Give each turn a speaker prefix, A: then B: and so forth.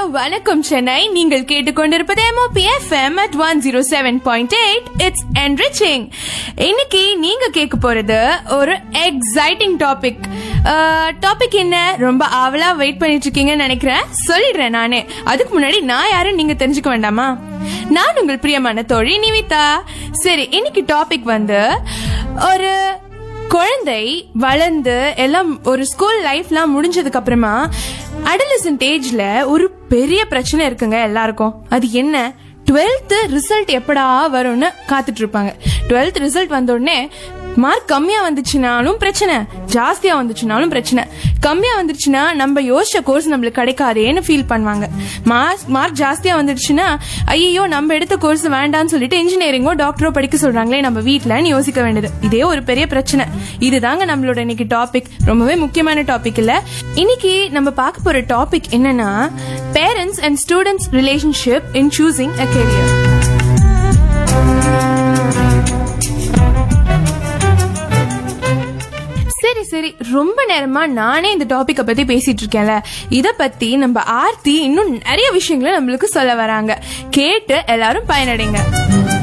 A: வணக்கம் சென்னை நீங்கள் கேட்டுக்கொண்டிருப்பது MOP FM at one zero seven point eight it's enriching இன்னைக்கு நீங்க கேட்க போறது ஒரு எக்ஸைட்டிங் டாபிக் டாபிக் என்ன ரொம்ப ஆவலா வெயிட் பண்ணிட்டு இருக்கீங்கன்னு நினைக்கிறேன் சொல்லிடுறேன் நானே அதுக்கு முன்னாடி நான் யாரும் நீங்க தெரிஞ்சுக்க வேண்டாமா நான் உங்கள் பிரியமான தோழி நிவிதா சரி இன்னைக்கு டாபிக் வந்து ஒரு குழந்தை வளர்ந்து எல்லாம் ஒரு ஸ்கூல் லைஃப்லாம் முடிஞ்சதுக்கு அப்புறமா அடலசன்ட் ஏஜ்ல ஒரு பெரிய பிரச்சனை இருக்குங்க எல்லாருக்கும் அது என்ன டுவெல்த் ரிசல்ட் எப்படா வரும்னு காத்துட்டு இருப்பாங்க டுவெல்த் ரிசல்ட் வந்த உடனே மார்க் கம்மியா வந்துச்சுனாலும் பிரச்சனை ஜாஸ்தியா வந்துச்சுனாலும் பிரச்சனை கம்மியா வந்துருச்சுன்னா நம்ம யோசிச்ச கோர்ஸ் நம்மளுக்கு கிடைக்காதேன்னு ஃபீல் பண்ணுவாங்க மார்க் மார்க் ஜாஸ்தியா வந்துடுச்சுன்னா ஐயோ நம்ம எடுத்த கோர்ஸ் வேண்டாம்னு சொல்லிட்டு இன்ஜினியரிங்கோ டாக்டரோ படிக்க சொல்றாங்களே நம்ம வீட்லன்னு யோசிக்க வேண்டியது இதே ஒரு பெரிய பிரச்சனை இதுதாங்க நம்மளோட இன்னைக்கு டாபிக் ரொம்பவே முக்கியமான டாபிக் இல்ல இன்னைக்கு நம்ம பார்க்க போற டாபிக் என்னன்னா parents and students relationship in choosing a career சரி சரி ரொம்ப நேரமா நானே இந்த டாபிக்க பத்தி பேசிட்டு இருக்கேன்ல இத பத்தி நம்ம ஆர்த்தி இன்னும் நிறைய விஷயங்களை நம்மளுக்கு சொல்ல வராங்க கேட்டு எல்லாரும் பயனடைங்க